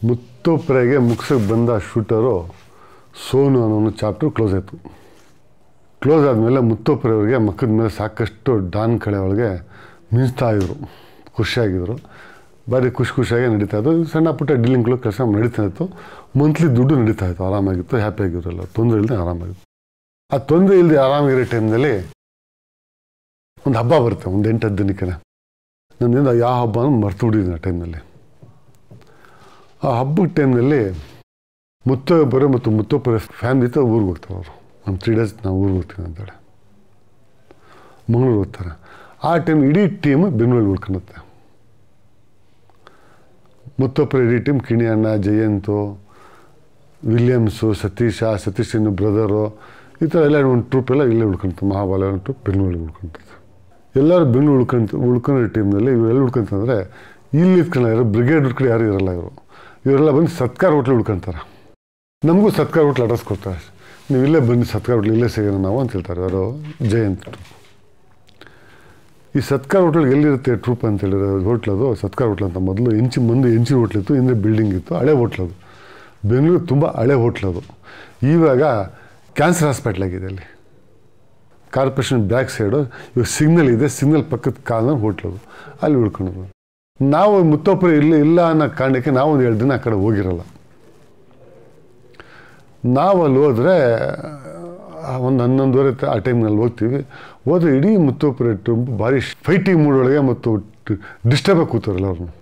ಮುತ್ತೋಪ್ರೆಗೆ ಮುಗಿಸೋಕೆ ಬಂದ ಶೂಟರು ಸೋನು ಅನ್ನೋ chapter close ಆಯಿತು ಕ್ಲೋಸ್ ಆದಮೇಲೆ ಮುತ್ತೋಪ್ರೆ ಅವರಿಗೆ ಮಕ್ಕದ ಮೇಲೆ ಸಾಕಷ್ಟು ಡಾನ್ ಕಳೆ ಒಳಗೆ ಮಿಂಚ್ತಾ ಇದ್ರು ಖುಷಿಯಾಗಿದ್ರು ಭಾರಿ ಖುಷಿ ಖುಷಿಯಾಗಿ ನಡೀತಾ ಇತ್ತು ಸಣ್ಣ ಪುಟ್ಟ ಡೀಲಿಂಗ್ಗಳು ಕೆಲಸ ನಡೀತಾ ಇತ್ತು ಮಂತ್ಲಿ ದುಡ್ಡು ನಡೀತಾ ಇತ್ತು ಆರಾಮಾಗಿತ್ತು ಹ್ಯಾಪಿಯಾಗಿರೋಲ್ಲ ತೊಂದರೆ ಇಲ್ಲದೆ ಆರಾಮಾಗಿತ್ತು ಆ ತೊಂದರೆ ಇಲ್ಲದೆ ಆರಾಮಾಗಿರೋ ಟೈಮ್ನಲ್ಲಿ ಒಂದು ಹಬ್ಬ ಬರುತ್ತೆ ಒಂದು ಎಂಟು ಹತ್ತು ದಿನಕ್ಕೆ ನನ್ನಿಂದ ಯಾವ ಹಬ್ಬ ಮರ್ತು ಬಿಟ್ಟಿದ್ದೀನಿ ಆ ಟೈಮ್ನಲ್ಲಿ ಆ ಹಬ್ಬದ ಟೈಮ್ನಲ್ಲಿ ಮುತ್ತೊಬ್ಬರು ಮತ್ತು ಮುತ್ತೊಬ್ಬರ ಫ್ಯಾಮಿಲಿ ಜೊತೆ ಊರಿಗೆ ಹೋಗ್ತಾರೆ ಅವರು ನಮ್ಮ ತ್ರೀ ಡೇಸ್ ನಾವು ಊರಿಗೆ ಹೋಗ್ತೀವಿ ಅಂತೇಳಿ ಮಂಗಳೂರು ಹೋಗ್ತಾರೆ ಆ ಟೈಮ್ ಇಡೀ ಟೀಮ್ ಬೆಂಗಳೂರಿಗೆ ಉಳ್ಕೊಳುತ್ತೆ ಮುತ್ತೊಬ್ಬರ ಇಡೀ ಟೀಮ್ ಕಿಣಿ ಅಣ್ಣ ಜಯಂತು ವಿಲಿಯಮ್ಸು ಸತೀಶ ಸತೀಶ್ ಇನ್ನು ಬ್ರದರು ಈ ಥರ ಎಲ್ಲ ಒಂದು ಟ್ರೂಪ್ ಎಲ್ಲ ಇಲ್ಲೇ ಉಳ್ಕೊಂತ ಮಹಾಬಲ ಒಂದು ಟ್ರೂಪ್ ಬೆಂಗಳೂರಿಗೆ ಉಳ್ಕೊಂತದೆ ಎಲ್ಲರೂ ಬೆಂಗಳೂರು ಉಳ್ಕೊಂತ ಉಳ್ಕೊಂಡ ಟೀಮ್ನಲ್ಲಿ ಇವರೆಲ್ಲ ಉಳ್ಕೊಂತಂದರೆ ಇಲ್ಲಿ ಇದ್ಕೊಂಡು ಯಾರು ಬ್ರಿಗೇಡ್ ಕಡೆ ಯಾರು ಇರಲ್ಲ ಇವರು ಇವರೆಲ್ಲ ಬಂದು ಸತ್ಕಾರ ಹೋಟ್ಲು ಉಳ್ಕೊಂತಾರೆ ನಮಗೂ ಸತ್ಕಾರ ಹೋಟ್ಲು ಅಡ್ರೆಸ್ ಕೊಡ್ತಾರೆ ನೀವು ಇಲ್ಲೇ ಬನ್ನಿ ಸತ್ಕಾರ ಹೋಟ್ಲು ಇಲ್ಲೇ ಸಿಗೋಣ ನಾವು ಅಂತ ಹೇಳ್ತಾರೆ ಯಾರು ಜಯಂತ್ ಈ ಸತ್ಕಾರ ಹೋಟ್ಲಿಗೆ ಎಲ್ಲಿರುತ್ತೆ ಟ್ರೂಪ್ ಅಂತ ಹೇಳಿದ್ರೆ ಹೋಟ್ಲದು ಸತ್ಕಾರ ಹೋಟ್ಲ್ ಅಂತ ಮೊದಲು ಎಂಚಿ ಮುಂದೆ ಎಂಚಿ ಹೋಟ್ಲಿತ್ತು ಹಿಂದೆ ಬಿಲ್ಡಿಂಗ್ ಇತ್ತು ಹಳೆ ಹೋಟ್ಲದು ಬೆಂಗಳೂರು ತುಂಬ ಹಳೆ ಹೋಟ್ಲದು ಇವಾಗ ಕ್ಯಾನ್ಸರ್ ಹಾಸ್ಪಿಟ್ಲ್ ಆಗಿದೆ ಅಲ್ಲಿ ಕಾರ್ಪೊರೇಷನ್ ಬ್ಯಾಕ್ ಸೈಡು ಇವಾಗ ಸಿಗ್ನಲ್ ಇದೆ ಸಿಗ್ನಲ್ ಪಕ್ಕದ ಕಾಲ ಹೋಟ್ಲದು ಅಲ್ಲಿ ಉಳ್ಕೊಳ್ಳೋದು ನಾವು ಮುತ್ತೊಬ್ಬರು ಇಲ್ಲಿ ಇಲ್ಲ ಅನ್ನೋ ಕಾರಣಕ್ಕೆ ನಾವು ಒಂದು ಎರಡು ದಿನ ಆ ಕಡೆ ಹೋಗಿರಲ್ಲ ನಾವು ಅಲ್ಲಿ ಹೋದರೆ ಒಂದು ಹನ್ನೊಂದುವರೆ ತ- ಆ ಟೈಮ್ನಲ್ಲಿ ಹೋಗ್ತೀವಿ ಹೋದ್ರೆ ಇಡೀ ಮುತ್ತೊಬ್ಬರ ತುಂಬ ಭಾರಿ ಫೈಟಿಂಗ್ ಮೂಡೊಳಗೆ ಮತ್ತು ಡಿಸ್ಟರ್ಬಾಗಿ ಕೂತಾರಲ್ಲ ಅವ್ರನ್ನ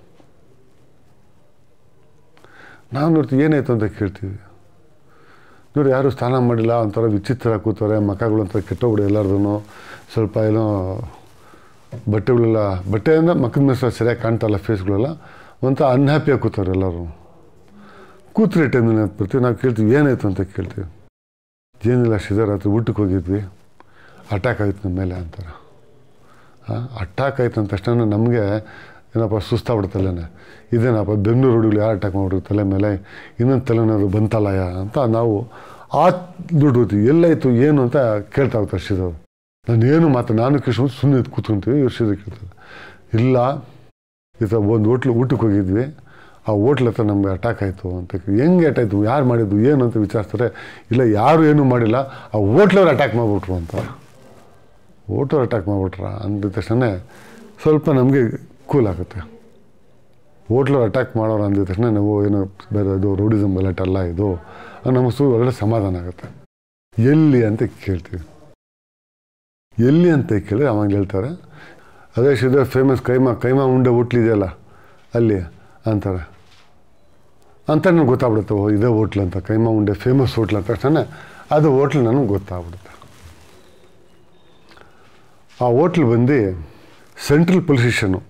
ನಾವು ನೋಡ್ತೀವಿ ಏನಾಯ್ತು ಅಂತ ಕೇಳ್ತೀವಿ ನೋಡಿ ಯಾರು ಸ್ನಾನ ಮಾಡಿಲ್ಲ ಒಂಥರ ವಿಚಿತ್ರ ಕೂತಾರೆ ಮಖಗಳು ಒಂಥರ ಕೆಟ್ಟೋಗ್ಬಿಡಿ ಎಲ್ಲರದೂ ಸ್ವಲ್ಪ ಏನೋ ಬಟ್ಟೆಗಳೆಲ್ಲ ಬಟ್ಟೆಯಿಂದ ಮಕ್ಕದ ಮೇಲೆ ಸ್ವಲ್ಪ ಸರಿಯಾಗಿ ಕಾಣ್ತಾಯಿಲ್ಲ ಫೇಸ್ಗಳೆಲ್ಲ ಒಂಥರ ಅನ್ಹ್ಯಾಪಿಯಾಗಿ ಕೂತಾರೆ ಎಲ್ಲರೂ ಕೂತ್ರೆ ಟೈಮಲ್ಲಿ ಬರ್ತೀವಿ ನಾವು ಕೇಳ್ತೀವಿ ಏನಾಯ್ತು ಅಂತ ಕೇಳ್ತೀವಿ ಏನಿಲ್ಲ ರಾತ್ರಿ ಊಟಕ್ಕೆ ಹೋಗಿದ್ವಿ ಅಟ್ಯಾಕ್ ಆಯ್ತು ನಮ್ಮ ಮೇಲೆ ಅಂತಾರೆ ಹಾಂ ಅಟ್ಯಾಕ್ ಆಯ್ತು ಅಂದ ತಕ್ಷಣ ನಮಗೆ ಏನಪ್ಪ ಸುಸ್ತಾಗ್ಬಿಡ್ತಲ್ಲೇ ಇದೇನಪ್ಪ ಬೆಂಗಳೂರು ಹುಡುಗರು ಯಾರು ಅಟ್ಯಾಕ್ ಮಾಡ್ಬಿಟ್ರು ತಲೆ ಮೇಲೆ ಇನ್ನೊಂದು ತಲೆನೋದು ಬಂತಲ್ಲಯ್ಯ ಅಂತ ನಾವು ಆ ದುಡ್ಡು ಹೋಗ್ತೀವಿ ಎಲ್ಲಾಯಿತು ಏನು ಅಂತ ಕೇಳ್ತಾ ಹೋಗ್ತಾರೆ ಶ್ರೀಧರ್ ನಾನು ಏನು ಮಾತು ನಾನು ಕೃಷ್ಣ ಸುಮ್ಮನೆ ಕೂತ್ಕೊಂತೀವಿ ಇವ್ರು ಶ್ರೀಧರ್ ಕೇಳ್ತಾರೆ ಇಲ್ಲ ಈ ಥರ ಒಂದು ಹೋಟ್ಲು ಊಟಕ್ಕೆ ಹೋಗಿದ್ವಿ ಆ ಹೋಟ್ಲ್ ಹತ್ರ ನಮಗೆ ಅಟ್ಯಾಕ್ ಆಯಿತು ಅಂತ ಕೇಳಿ, ಹೆಂಗೆ ಅಟ್ಟಾಯ್ತು ಯಾರು ಮಾಡಿದ್ದು ಏನು ಅಂತ ವಿಚಾರಿಸ್ತಾರೆ ಇಲ್ಲ ಯಾರು ಏನೂ ಮಾಡಿಲ್ಲ ಆ ಹೋಟ್ಲವ್ರು ಅಟ್ಯಾಕ್ ಮಾಡಿಬಿಟ್ರು ಅಂತ ಹೋಟ್ಲವ್ರು ಅಟ್ಯಾಕ್ ಮಾಡಿಬಿಟ್ರ ಅಂದ ತಕ್ಷಣ ಸ್ವಲ್ಪ ನಮಗೆ ಕೂಲ್ ಆಗುತ್ತೆ ಹೋಟ್ಲವ್ರು ಅಟ್ಯಾಕ್ ಮಾಡೋರು ಅಂದಿದ ತಕ್ಷಣ ನಾವು ಏನೋ ಬೇರೆ ಇದು ರೌಡಿಸಮ್ ಗಲಾಟೆ ಅಲ್ಲ ಇದು ನಮಗೆ ಸು ಒಳ್ಳೆ ಸಮಾಧಾನ ಆಗುತ್ತೆ ಎಲ್ಲಿ ಅಂತ ಕೇಳ್ತೀವಿ ಎಲ್ಲಿ ಅಂತ ಕೇಳಿದ್ರೆ ಅವಾಗ ಹೇಳ್ತಾರೆ ಅದೇ ಶಿದ ಫೇಮಸ್ ಕೈಮಾ ಕೈಮಾ ಉಂಡೆ ಹೋಟ್ಲಿದೆಯಲ್ಲ ಅಲ್ಲಿ ಅಂತಾರೆ ಅಂತ ನನಗೆ ಗೊತ್ತಾಗ್ಬಿಡುತ್ತೆ ಓ ಇದೇ ಹೋಟ್ಲ್ ಅಂತ ಕೈಮಾ ಉಂಡೆ ಫೇಮಸ್ ಹೋಟ್ಲ್ ಅಂತ ತಕ್ಷಣ ಅದು ಹೋಟ್ಲ್ ನನಗೆ ಗೊತ್ತಾಗ್ಬಿಡುತ್ತೆ ಆ ಹೋಟ್ಲ್ ಬಂದು central police station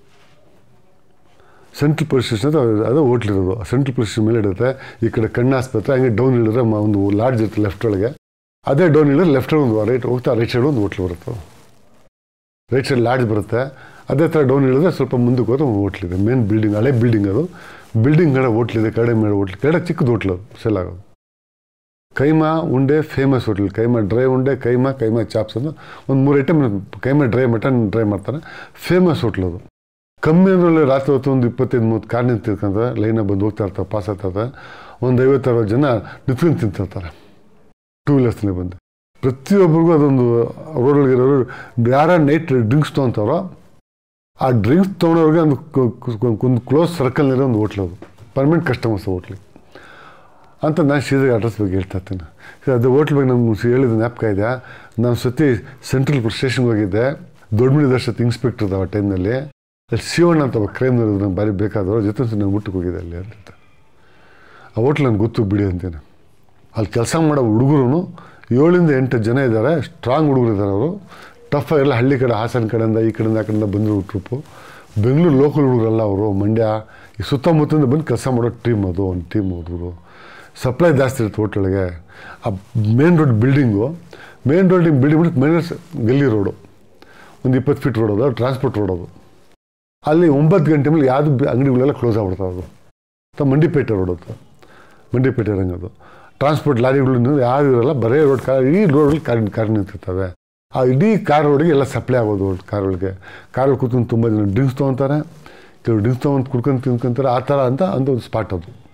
central police station ಅಂತ ಅದು ಹೋಟ್ಲ್ ಇರೋದು ಸೆಂಟ್ರಲ್ ಪೊಲೀಸ್ ಸ್ಟೇಷನ್ ಮೇಲೆ ಇಡುತ್ತೆ ಈ ಕಡೆ ಕಣ್ಣು ಆಸ್ಪತ್ರೆ ಹಂಗೆ ಡೌನ್ ಇಳಿದ್ರೆ ಮ- ಒಂದು ಲಾಡ್ಜ್ ಇರುತ್ತೆ ಲೆಫ್ಟ್ ಒಳಗೆ ಅದೇ ಡೌನ್ ಇಳಿದ್ರೆ ಲೆಫ್ಟ್ ಒಂದು ರೈಟ್ ಹೋಗ್ತಾ ರೈಟ್ ಸೈಡ್ ಒಂದು ಹೋಟ್ಲ್ ಬರುತ್ತೆ ರೈಟ್ ಸೈಡ್ ಲಾಡ್ಜ್ ಬರುತ್ತೆ ಅದೇ ಥರ ಡೌನ್ ಇಳಿದ್ರೆ ಸ್ವಲ್ಪ ಮುಂದಕ್ಕೆ ಹೋದ್ರೆ ಒಂದು ಹೋಟ್ಲ್ ಇದೆ ಮೇನ್ ಬಿಲ್ಡಿಂಗ್ ಹಳೆ ಬಿಲ್ಡಿಂಗ್ ಅದು ಬಿಲ್ಡಿಂಗ್ ಕಡೆ ಹೋಟ್ಲ್ ಇದೆ ಕಡೆ ಮೇಲೆ ಹೋಟ್ಲ್ ಕಡೆ ಚಿಕ್ಕದು ಹೋಟ್ಲು ಸೆಲ್ ಆಗೋದು ಕೈಮಾ ಉಂಡೆ ಫೇಮಸ್ ಹೋಟ್ಲ್ ಕೈಮಾ ಡ್ರೈ ಉಂಡೆ ಕೈಮಾ ಕೈಮಾ ಚಾಪ್ಸ್ ಅಂತ ಒಂದು ಮೂರು item keema dry mutton dry ಮಾಡ್ತಾರೆ ಫೇಮಸ್ ಹೋಟ್ಲ್ ಅದು ಕಮ್ಮಿ ಅಂದ್ರೆ ರಾತ್ರಿ ಹೊತ್ತು ಒಂದು ಇಪ್ಪತ್ತೈದು ಮೂವತ್ತು ಕಾರ್ ನಿಂತು ತಿಳ್ಕೊಂತಾರೆ ಲೈನಾಗ ಬಂದು ಹೋಗ್ತಾ ಇರ್ತಾರೆ ಪಾಸ್ ಆಗ್ತಾ ಇರ್ತಾರೆ ಒಂದು ಐವತ್ತು ಅರವತ್ತು ಜನ ನಿಂತ್ಕೊಂಡು ತಿಂತಿರ್ತಾರೆ ಟೂ ವೀಲರ್ಸ್ನಲ್ಲಿ ಬಂದು ಪ್ರತಿಯೊಬ್ಬರಿಗೂ ಅದೊಂದು ರೋಡೊಳಗಿರೋರು ಯಾರ ನೈಟ್ ಡ್ರಿಂಕ್ಸ್ ತೊಗೊತಾರೋ ಆ ಡ್ರಿಂಕ್ಸ್ ತೊಗೊಳೋರಿಗೆ ಒಂದು ಕು- ಕು- ಒಂದು ಕ್ಲೋಸ್ ಸರ್ಕಲ್ನಿರೋ ಒಂದು ಹೋಟ್ಲ್ ಅದು ಪರ್ಮನೆಂಟ್ ಕಸ್ಟಮರ್ಸ್ ಹೋಟ್ಲಿಗೆ ಅಂತ ನಾನು ಸೀದಾ ಅಡ್ರೆಸ್ ಬಗ್ಗೆ ಹೇಳ್ತಾ ಇರ್ತೀನಿ ಸರಿ, ಅದು ಹೋಟ್ಲ್ ಬಗ್ಗೆ ನಮ್ಗೆ ಹೇಳಿದ ಜ್ಞಾಪಕ ಇದೆ ನಾನು ಸತಿ ಸೆಂಟ್ರಲ್ ಸ್ಟೇಷನ್ಗೆ ಹೋಗಿದ್ದೆ ದೊಡ್ಡಮಣಿ ದರ್ಶತ್ ಇನ್ಸ್ಪೆಕ್ಟರ್ ಆ ಟೈಮ್ನಲ್ಲಿ ಅಲ್ಲಿ ಶಿವಣ್ಣ ಅಂತ ಒಬ್ಬ ಕ್ರೈಮ್ ನಂಗೆ ಭಾರಿ ಬೇಕಾದವ್ರ ಜೊತೆ ನಾನು ಊಟಕ್ಕೆ ಹೋಗಿದ್ದೆ ಅಲ್ಲಿ ಅಂತ ಆ ಹೋಟ್ಲ್ ನನಗೆ ಗೊತ್ತು ಬಿಡಿ ಅಂತೀನಿ ಅಲ್ಲಿ ಕೆಲಸ ಮಾಡೋ ಹುಡುಗರು ಏಳಿಂದ ಎಂಟು ಜನ ಇದ್ದಾರೆ ಸ್ಟ್ರಾಂಗ್ ಹುಡುಗರು ಇದ್ದಾರೆ ಅವರು ಟಫ್ ಎಲ್ಲ ಹಳ್ಳಿ ಕಡೆ ಹಾಸನ ಕಡೆಯಿಂದ ಈ ಕಡೆಯಿಂದ ಆ ಕಡೆಯಿಂದ ಬಂದಿರೋ ಟ್ರಿಪ್ಪು ಬೆಂಗಳೂರು ಲೋಕಲ್ ಹುಡುಗರಲ್ಲ ಅವರು ಮಂಡ್ಯ ಈ ಸುತ್ತಮುತ್ತಲಿಂದ ಬಂದು ಕೆಲಸ ಮಾಡೋ ಟೀಮ್ ಅದು ಒಂದು ಟೀಮ್ ಹುಡುಗರು ಸಪ್ಲೈ ಜಾಸ್ತಿ ಇರುತ್ತೆ ಹೋಟ್ಲೊಳಗೆ ಆ main road building main road building ಬಿಟ್ಟು ಮೇನ್ ಗಲ್ಲಿ ರೋಡು ಒಂದು ಇಪ್ಪತ್ತು ಫೀಟ್ ರೋಡ್ ಅದು ಟ್ರಾನ್ಸ್ಪೋರ್ಟ್ ರೋಡ್ ಅದು ಅಲ್ಲಿ ಒಂಬತ್ತು ಗಂಟೆ ಮೇಲೆ ಯಾವುದು ಅಂಗಡಿಗಳೆಲ್ಲ ಕ್ಲೋಸ್ ಆಗ್ಬಿಡ್ತಾವೆ ಅದು ಅಥವಾ ಮಂಡಿಪೇಟೆ ರೋಡ್ ಅದು ಮಂಡಿಪೇಟೆ ರಂಗದು ಟ್ರಾನ್ಸ್ಪೋರ್ಟ್ ಲಾರಿಗಳು ಯಾರು ಇರಲ್ಲ ಬರೇ ರೋಡ್ ಕಾರ್ ಇಡೀ ರೋಡಲ್ಲಿ ಕಾರ್ ಕಾರ್ ನಿಂತಿರ್ತವೆ ಆ ಇಡೀ ಕಾರ್ ರೋಡಿಗೆ ಎಲ್ಲ ಸಪ್ಲೈ ಆಗೋದು ಕಾರ್ ಒಳಗೆ ಕಾರಲ್ಲಿ ಕೂತ್ಕೊಂಡು ತುಂಬ ಜನ ಡ್ರಿಂಕ್ಸ್ ತೊಗೊತಾರೆ ಕೆಲವು ಡ್ರಿಂಕ್ಸ್ ತೊಗೊಂಡು ಕುಡ್ಕೊಂಡು ತಿನ್ಕೊಂತಾರೆ ಆ ಥರ ಅಂತ ಅಂತ ಒಂದು ಸ್ಪಾಟ್ ಅದು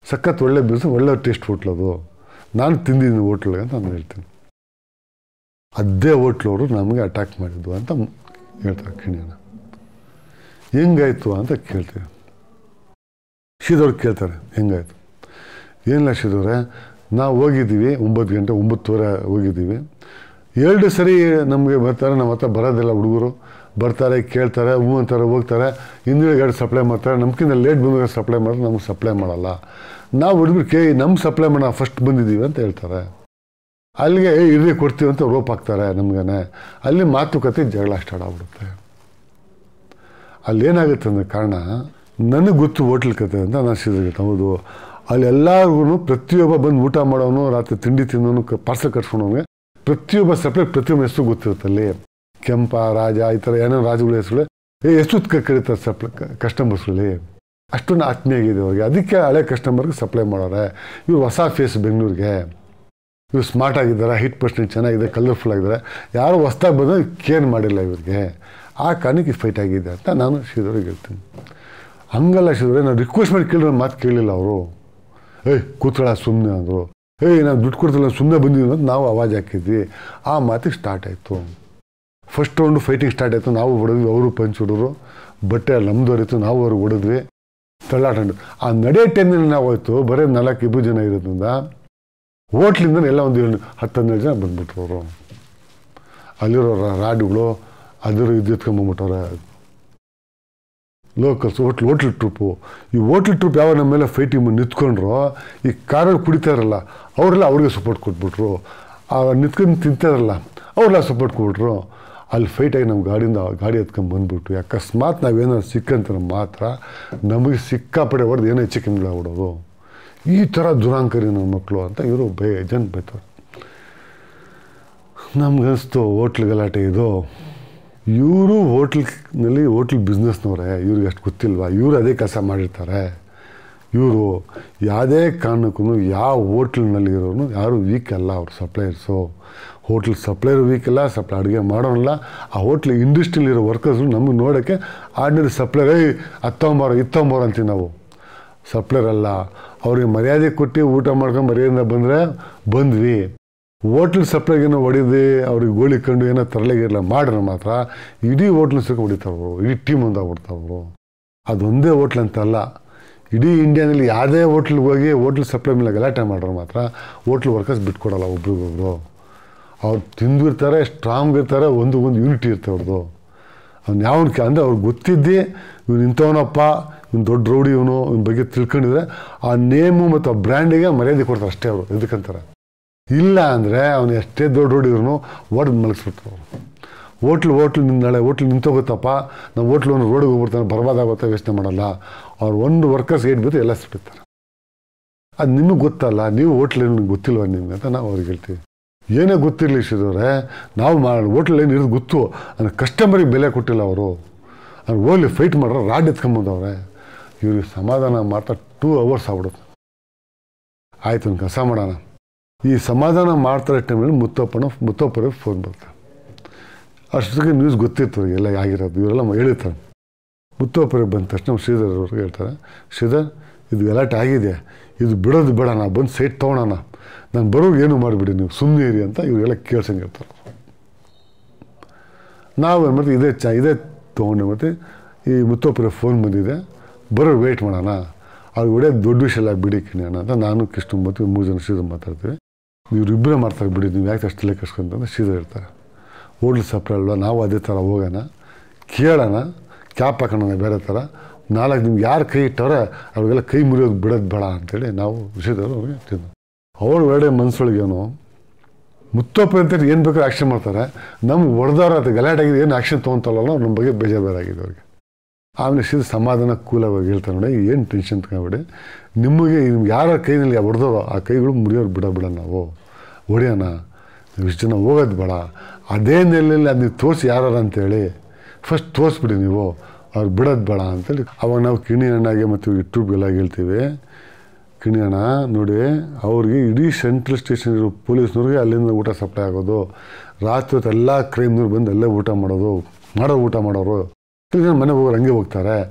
ಸಖತ್ ಒಳ್ಳೆ ಬಿಸ್ನೆಸ್ ಒಳ್ಳೆ ಟೇಸ್ಟ್ ಹೋಟ್ಲದು ನಾನು ತಿಂದಿದ್ದೀನಿ ಹೋಟ್ಲಿಗೆ ಅಂತ ನಾನು ಹೇಳ್ತೀನಿ ಅದೇ ಹೋಟ್ಲವರು ನಮಗೆ ಅಟ್ಯಾಕ್ ಮಾಡಿದ್ದು ಅಂತ ಹೇಳ್ತಾರೆ ಕಿಣಿಯಣ್ಣ ಹೆಂಗಾಯ್ತು ಅಂತ ಕೇಳ್ತೀವಿ ಶಿದವ್ರು ಕೇಳ್ತಾರೆ ಹೆಂಗಾಯ್ತು ಏನಿಲ್ಲ ಶಿದವ್ರೆ ನಾವು ಹೋಗಿದ್ದೀವಿ ಒಂಬತ್ತು ಗಂಟೆ ಒಂಬತ್ತುವರೆ ಹೋಗಿದ್ದೀವಿ ಎರಡು ಸರಿ ನಮಗೆ ಬರ್ತಾರೆ ನಮ್ಮ ಹತ್ರ ಬರೋದಿಲ್ಲ ಹುಡುಗರು ಬರ್ತಾರೆ ಕೇಳ್ತಾರೆ ಹ್ಞೂ ಅಂತಾರೆ ಹೋಗ್ತಾರೆ ಹಿಂದಿನ ಗಾಡಿ ಸಪ್ಲೈ ಮಾಡ್ತಾರೆ ನಮ್ಗಿಂತ ಲೇಟ್ ಬಂದಾಗ ಸಪ್ಲೈ ಮಾಡಿದ್ರೆ ನಮ್ಗೆ ಸಪ್ಲೈ ಮಾಡಲ್ಲ ನಾವು ಹುಡುಗರು ಕೇ ನಮ್ಮ ಸಪ್ಲೈ ಮಾಡೋಣ ಫಸ್ಟ್ ಬಂದಿದ್ದೀವಿ ಅಂತ ಹೇಳ್ತಾರೆ ಅಲ್ಲಿಗೆ "ಏ, ಇರ್ರಿ ಕೊಡ್ತೀವಿ ಅಂತ ರೋಪ್ ಹಾಕ್ತಾರೆ ನಮ್ಗೇನೆ ಅಲ್ಲಿ ಮಾತುಕತೆ ಜಗಳ ಸ್ಟಾರ್ಟ್ ಆಗ್ಬಿಡುತ್ತೆ ಅಲ್ಲಿ ಏನಾಗುತ್ತೆ ಅಂದ್ರೆ ಕಾರಣ ನನಗೆ ಗೊತ್ತು ಹೋಟ್ಲ್ ಕತೆ ಅಂತ ನಾನು ಸಿದ್ಧಗಿತ್ತು ಹೌದು ಅಲ್ಲಿ ಎಲ್ಲರಿಗೂ ಪ್ರತಿಯೊಬ್ಬ ಬಂದು ಊಟ ಮಾಡೋನು ರಾತ್ರಿ ತಿಂಡಿ ತಿನ್ನೋನು ಪಾರ್ಸಲ್ ಕಟ್ಸ್ಕೊಂಡವನಿಗೆ ಪ್ರತಿಯೊಬ್ಬ ಸಪ್ರೇಟ್ ಪ್ರತಿಯೊಬ್ಬ ಹೆಸರು ಗೊತ್ತಿರುತ್ತೆ ಅಲ್ಲಿ ಕೆಂಪ ರಾಜ ಈ ಥರ ಏನೋ ರಾಜಗಳ ಹೆಸರುಗಳು ಏ ಎಷ್ಟು ಕರೀತಾರೆ ಸಪ್ಲೈ ಕಸ್ಟಮರ್ಸ್ಗಳಲ್ಲಿ ಅಷ್ಟೊಂದು ಆತ್ಮೀಯ ಆಗಿದೆ ಅವ್ರಿಗೆ ಅದಕ್ಕೆ ಹಳೆ ಕಸ್ಟಮರ್ಗೆ ಸಪ್ಲೈ ಮಾಡೋರೆ ಇವ್ರು ಹೊಸ ಫೇಸ್ ಬೆಂಗಳೂರಿಗೆ ಇವ್ರು ಸ್ಮಾರ್ಟ್ ಆಗಿದ್ದಾರೆ ಹಿಟ್ ಪರ್ಸೆಂಟ್ ಚೆನ್ನಾಗಿದೆ ಕಲರ್ಫುಲ್ ಆಗಿದ್ದಾರೆ ಯಾರು ಹೊಸ್ದಾಗಿ ಬಂದು ಕೇರ್ ಮಾಡಿಲ್ಲ ಇವ್ರಿಗೆ ಆ ಕಾರಣಕ್ಕೆ ಫೈಟ್ ಆಗಿದೆ ಅಂತ ನಾನು ಶ್ರೀಧರ್ಗೆ ಹೇಳ್ತೀನಿ ಹಂಗಲ್ಲ ಶ್ರೀಧರ್ ನಾನು ರಿಕ್ವೆಸ್ಟ್ ಮಾಡಿ ಕೇಳಿದ್ರೆ ಮಾತು ಕೇಳಲಿಲ್ಲ ಅವರು ಏಯ್ ಕೂತ್ಕೊಳ್ಳ ಸುಮ್ಮನೆ ಅಂದರು ಏಯ್ ನಾನು ದುಡ್ಡು ಕೊಡ್ತಿಲ್ಲ ಸುಮ್ಮನೆ ಬಂದಿದ್ದೀವಿ ಅಂತ ನಾವು ಅವಾಜ್ ಹಾಕಿದ್ವಿ ಆ ಮಾತಿಗೆ ಸ್ಟಾರ್ಟ್ ಆಯಿತು ಫಸ್ಟ್ ರೌಂಡು ಫೈಟಿಂಗ್ ಸ್ಟಾರ್ಟ್ ಆಯಿತು ನಾವು ಹೊಡೆದ್ವಿ ಅವರು ಪಂಚ್ ಹೊಡೋರು ಬಟ್ಟೆ ಅಲ್ಲಿ ನಮ್ದು ಹೊರಿತು ನಾವು ಅವ್ರಿಗೆ ಹೊಡೆದ್ವಿ ತಳ್ಳಾಟ ಆ ನಡೆಯೋ ಟೈಮ್ನಲ್ಲಿ ನಾವು ಹೋಯ್ತು ಬರೀ ನಾಲ್ಕು ಇಬ್ಬರು ಜನ ಇರೋದ್ರಿಂದ ಹೋಟ್ಲಿಂದ ಎಲ್ಲ ಒಂದು ಏಳು ಹತ್ತು ಹನ್ನೆರಡು ಜನ ಬಂದ್ಬಿಟ್ರು ಅವರು ಅಲ್ಲಿರೋ ರಾ- ರಾಡುಗಳು ಅದ್ರ ಇದು ಎತ್ಕೊಂಬಂದ್ಬಿಟ್ಟವ್ರೆ ಲೋಕಲ್ಸ್ ಹೋಟ್ಲ್ ಹೋಟ್ಲ್ ಟ್ರೂಪು ಈ ಹೋಟ್ಲ್ ಟ್ರೂಪ್ ಯಾವ ನಮ್ಮ ಮೇಲೆ ಫೈಟಿಂಗ್ ನಿಂತ್ಕೊಂಡ್ರು ಈ ಕಾರಲ್ಲಿ ಕುಡಿತಾರಲ್ಲ ಅವರೆಲ್ಲ ಅವ್ರಿಗೆ ಸಪೋರ್ಟ್ ಕೊಟ್ಬಿಟ್ರು ಆ ನಿಂತ್ಕೊಂಡು ತಿಂತಾರಲ್ಲ ಅವರೆಲ್ಲ ಸಪೋರ್ಟ್ ಕೊಟ್ಬಿಟ್ರು ಅಲ್ಲಿ ಫೈಟಾಗಿ ನಮ್ಮ ಗಾಡಿಯಿಂದ ಗಾಡಿ ಎತ್ಕೊಂಡು ಬಂದ್ಬಿಟ್ಟು ಅಕಸ್ಮಾತ್ ನಾವೇನಾದ್ರು ಸಿಕ್ಕಂತ ಮಾತ್ರ ನಮಗೆ ಸಿಕ್ಕಾಪಡೆ ಹೊಡೆದು ಏನೋ ಹೆಚ್ಚು ಕಮ್ಮಿ ಆಗ್ಬಿಡೋದು ಈ ಥರ ದುರಾಂಕರಿ ನನ್ನ ಮಕ್ಕಳು ಅಂತ ಇವರು ಬೇ ಜನ ಬೈತಾರೆ ನಮ್ಗನ್ಸ್ತು ಹೋಟ್ಲ್ ಗಲಾಟೆ ಇದು ಇವರು ಹೋಟ್ಲ್ನಲ್ಲಿ ಹೋಟ್ಲ್ ಬಿಸ್ನೆಸ್ನವರೇ ಇವ್ರಿಗೆ ಅಷ್ಟು ಗೊತ್ತಿಲ್ವಾ ಇವರು ಅದೇ ಕೆಲಸ ಮಾಡಿರ್ತಾರೆ ಇವರು ಯಾವುದೇ ಕಾರಣಕ್ಕೂ ಯಾವ ಹೋಟ್ಲ್ನಲ್ಲಿ ಇರೋನು ಯಾರು ವೀಕ್ ಅಲ್ಲ ಅವ್ರು ಸಪ್ಲೈಯರ್ಸು ಹೋಟ್ಲ್ ಸಪ್ಲೈಯರ್ ವೀಕ್ ಅಲ್ಲ ಸಪ್ಲೈ ಅಡುಗೆ ಮಾಡೋನಲ್ಲ ಆ ಹೋಟ್ಲ್ ಇಂಡಸ್ಟ್ರಿಲಿರೋ ವರ್ಕರ್ಸು ನಮಗೆ ನೋಡೋಕ್ಕೆ ಆರ್ಡಿನರಿ ಸಪ್ಲೈಯರ್ ಏಯ್ ಹತ್ತೊಂಬಾರೋ ಇತ್ತೊಂಬಾರೋ ಅಂತೀವಿ ನಾವು ಸಪ್ಲೈಯರ್ ಅಲ್ಲ ಅವ್ರಿಗೆ ಮರ್ಯಾದೆ ಕೊಟ್ಟು ಊಟ ಮಾಡ್ಕೊಂಡು ಮರ್ಯಾದೆಯಿಂದ ಬಂದರೆ ಬಂದ್ವಿ ಹೋಟ್ಲ್ ಸಪ್ಲೈಗೇನೋ ಹೊಡಿದು ಅವ್ರಿಗೆ ಗೋಳಿ ಕಂಡು ಏನೋ ತರಲೆಗಿರಲ್ಲ ಮಾಡ್ರೆ ಮಾತ್ರ ಇಡೀ ಹೋಟ್ಲ್ ಸಿಕ್ಕ ಹೊಡಿತಾರೆ ಅವರು ಇಡೀ ಟೀಮ್ ಒಂದಾಗ್ಬಿಡ್ತಾರೆ ಅವರು ಅದೊಂದೇ ಹೋಟ್ಲ್ ಅಂತ ಅಲ್ಲ ಇಡೀ ಇಂಡಿಯಾನಲ್ಲಿ ಯಾವುದೇ ಹೋಟ್ಲಿಗೆ ಹೋಗಿ ಹೋಟ್ಲ್ ಸಪ್ಲೈ ಮೇಲೆ ಗಲಾಟೆ ಮಾಡೋರು ಮಾತ್ರ ಹೋಟ್ಲ್ ವರ್ಕರ್ಸ್ ಬಿಟ್ಕೊಡಲ್ಲ ಒಬ್ರಿಗೊಬ್ರು ಅವ್ರು ತಿಂದಿರ್ತಾರೆ ಸ್ಟ್ರಾಂಗ್ ಇರ್ತಾರೆ ಒಂದು ಒಂದು ಯೂನಿಟಿ ಇರುತ್ತೆ ಅವ್ರದ್ದು ಅವ್ನು ಯಾವನ್ಕೆ ಅಂದರೆ ಅವ್ರಿಗೆ ಗೊತ್ತಿದ್ದೇ ಇವ್ನು ಇಂಥವನಪ್ಪ ಇವ್ನು ದೊಡ್ಡ ರೌಡಿ ಇವನು ಇವ್ನ ಬಗ್ಗೆ ತಿಳ್ಕೊಂಡಿದ್ರೆ ಆ ನೇಮು ಮತ್ತು ಆ ಬ್ರ್ಯಾಂಡಿಗೆ ಮರ್ಯಾದೆ ಕೊಡ್ತಾರೆ ಅಷ್ಟೇ ಅವರು ಎದಕ್ಕಂತಾರೆ ಇಲ್ಲ ಅಂದರೆ ಅವನು ಎಷ್ಟೇ ದೊಡ್ಡ ಹೊಡಿದ್ರು ಹೊಡೆದು ಮಲಗಿಸ್ಬಿಡ್ತಾರೆ ಅವರು ಹೋಟ್ಲ್ ಹೋಟ್ಲ್ ನಿನ್ನ ನಾಳೆ ಹೋಟ್ಲ್ ನಿಂತೋಗುತ್ತಪ್ಪ ನಾವು ಹೋಟ್ಲ್ ಒಂದು ರೋಡಿಗೆ ಹೋಗ್ಬಿಡ್ತಾನೆ ಬರ್ಬಾದಾಗುತ್ತೆ ಯೋಚನೆ ಮಾಡಲ್ಲ ಅವ್ರು ಒಂದು ವರ್ಕರ್ಸ್ ಏಟ್ ಬಿದ್ದು ಎಲ್ಲ ಸಿಗ್ತಾರೆ ಅದು ನಿಮಗೆ ಗೊತ್ತಲ್ಲ ನೀವು ಹೋಟ್ಲ್ ನಿಮ್ಗೆ ಗೊತ್ತಿಲ್ವ ನಿಮ್ಗೆ ಅಂತ ನಾವು ಅವ್ರಿಗೆ ಹೇಳ್ತೀವಿ ಏನೇ ಗೊತ್ತಿರಲಿ ಶಿವರೇ ನಾವು ಮಾ ಹೋಟ್ಲ್ ಏನು ಇರೋದು ಗೊತ್ತು ಅಂದರೆ ಕಸ್ಟಮರಿಗೆ ಬೆಲೆ ಕೊಟ್ಟಿಲ್ಲ ಅವರು ಅವ್ರು ಹೋಗ್ಲಿ ಫೈಟ್ ಮಾಡ್ರೆ ರಾಡ್ ಎತ್ಕೊಂಬಂದವ್ರೆ ಇವ್ರಿಗೆ ಸಮಾಧಾನ ಮಾಡ್ತಾ ಟೂ ಅವರ್ಸ್ ಆಗ್ಬಿಡುತ್ತೆ ಆಯ್ತು ಒಂದು ಕೆಲಸ ಮಾಡೋಣ ಈ ಸಮಾಧಾನ ಮಾಡ್ತಾರೆ ಟೈಮಲ್ಲಿ ಮುತ್ತಪ್ಪನ ಮುತ್ತಪ್ಪರಿಗೆ ಫೋನ್ ಬರುತ್ತೆ ಅಷ್ಟೊತ್ತಿಗೆ ನ್ಯೂಸ್ ಗೊತ್ತಿತ್ತು ಅವ್ರಿಗೆ ಎಲ್ಲ ಆಗಿರೋದು ಇವರೆಲ್ಲ ಹೇಳಿರ್ತಾರೆ ಮುತ್ತಪ್ಪರಿಗೆ ಬಂದ ತಕ್ಷಣ ಶ್ರೀಧರ್ ಅವ್ರಿಗೆ ಹೇಳ್ತಾರೆ ಶ್ರೀಧರ್ ಇದು ಗಲಾಟೆ ಆಗಿದೆ ಇದು ಬಿಡೋದು ಬೇಡ ನಾ ಬಂದು ಸೈಟ್ ತೊಗೊಳೋಣ ನಾನು ಬರೋರು ಏನು ಮಾಡಿಬಿಡಿ ನೀವು ಸುಮ್ಮನೆ ಇರಿ ಅಂತ ಇವರೆಲ್ಲ ಕೇಳ್ಸಂಗೆ ಹೇಳ್ತಾರೆ ನಾವು ಏನು ಮಾಡ್ತೀವಿ ಇದೇ ಚ ಇದೇ ತೊಗೊಂಡು ಮತ್ತು ಈ ಮುತ್ತಪ್ಪರ ಫೋನ್ ಬಂದಿದೆ ಬರೋರು ವೆಯ್ಟ್ ಮಾಡೋಣ ಅವ್ರಿಗೆ ಒಳ್ಳೆ ದೊಡ್ಡ ವಿಷಯ ಎಲ್ಲ ಬಿಡಿ ಕಿಣಿಯೋಣ ಅಂತ ನಾನು ಕೃಷ್ಣ ಮತ್ತು ಮೂರು ಜನ ಶ್ರೀಧರ್ ಮಾತಾಡ್ತೀವಿ ಇವರಿಬ್ಬರೇ ಮಾಡ್ತಾರೆ ಬಿಡಿ ನೀವು ಯಾಕೆ ಅಷ್ಟು ತಲೆ ಕಟ್ಸ್ಕೊಂತ ಶ್ರೀಧರ್ ಇರ್ತಾರೆ ಹೋಟ್ಲ್ ಸಪ್ಲೈ ಅಲ್ವಾ ನಾವು ಅದೇ ಥರ ಹೋಗೋಣ ಕೇಳೋಣ ಕ್ಯಾಪ್ ಹಾಕೋಣ ಬೇರೆ ಥರ ನಾಲ್ಕು ನಿಮ್ಗೆ ಯಾರು ಕೈ ಇಟ್ಟವ್ರೆ ಅವ್ರಿಗೆಲ್ಲ ಕೈ ಮುರಿಯೋದು ಬಿಡೋದು ಬೇಡ ಅಂತೇಳಿ ನಾವು ವಿಷಯದವರು ಅವ್ರಿಗೆ ಹೇಳ್ತಿದ್ವಿ ಅವ್ರ ಒಳ್ಳೆ ಮನ್ಸೊಳಗೇನು ಮುತ್ತಪ್ಪ ಅಂತ ಏನು ಬೇಕಾದ್ರೂ ಆ್ಯಕ್ಷನ್ ಮಾಡ್ತಾರೆ ನಮ್ಗೆ ಹೊಡೆದವ್ರ ಅದು ಗಲಾಟೆ ಆಗಿದೆ ಏನು ಆ್ಯಕ್ಷನ್ ತೊಗೊತಲ್ಲ ಅವ್ರು ನಮ್ಮ ಬಗ್ಗೆ ಬೇಜಾರು ಬೇರಾಗಿದೆ ಅವ್ರಿಗೆ ಆಮೇಲೆ ಸೀದಾ ಸಮಾಧಾನ ಕೂಲಾಗಿ ಹೋಗಿ ಹೇಳ್ತಾರೆ ನೋಡಿ ಏನು ಟೆನ್ಷನ್ ತಗೊಬೇಡಿ ನಿಮಗೆ ನಿಮ್ಗೆ ಯಾರ ಕೈನಲ್ಲಿ ಹೊಡೆದೋ ಆ ಕೈಗಳು ಮುರಿಯೋರು ಬಿಡ ಬಿಡ ನಾವು ಹೊಡಿಯೋಣ ನೀವು ಇಷ್ಟು ಜನ ಹೋಗೋದು ಬೇಡ ಅದೇ ನೆಲೆಯಲ್ಲಿ ಅದು ನೀವು ತೋರಿಸಿ ಯಾರು ಅಂತೇಳಿ ಫಸ್ಟ್ ತೋರಿಸ್ಬಿಡಿ ನೀವು ಅವ್ರು ಬಿಡೋದು ಬೇಡ ಅಂತೇಳಿ ಅವಾಗ ನಾವು ಕಿಣಿ ಹಣ್ಣಾಗೆ ಮತ್ತು ಯೂಟ್ಯೂಬ್ಗೆಲ್ಲ ಹೇಳ್ತೀವಿ ಕಿಣಿ ಹಣ ನೋಡಿ ಅವ್ರಿಗೆ ಇಡೀ ಸೆಂಟ್ರಲ್ ಸ್ಟೇಷನ್ ಇರೋ ಪೊಲೀಸ್ನವ್ರಿಗೆ ಅಲ್ಲಿಂದ ಊಟ ಸಪ್ಲೈ ಆಗೋದು ರಾತ್ರಿ ಹೊತ್ತು ಎಲ್ಲ ಕ್ರೈಮ್ನವ್ರು ಬಂದು ಅಲ್ಲೇ ಊಟ ಮಾಡೋದು ಮಾಡೋ ಊಟ ಮಾಡೋರು ತಿರ್ಗಿ ಮನೆಗೆ ಹೋಗೋರು ಹಂಗೆ ಹೋಗ್ತಾರೆ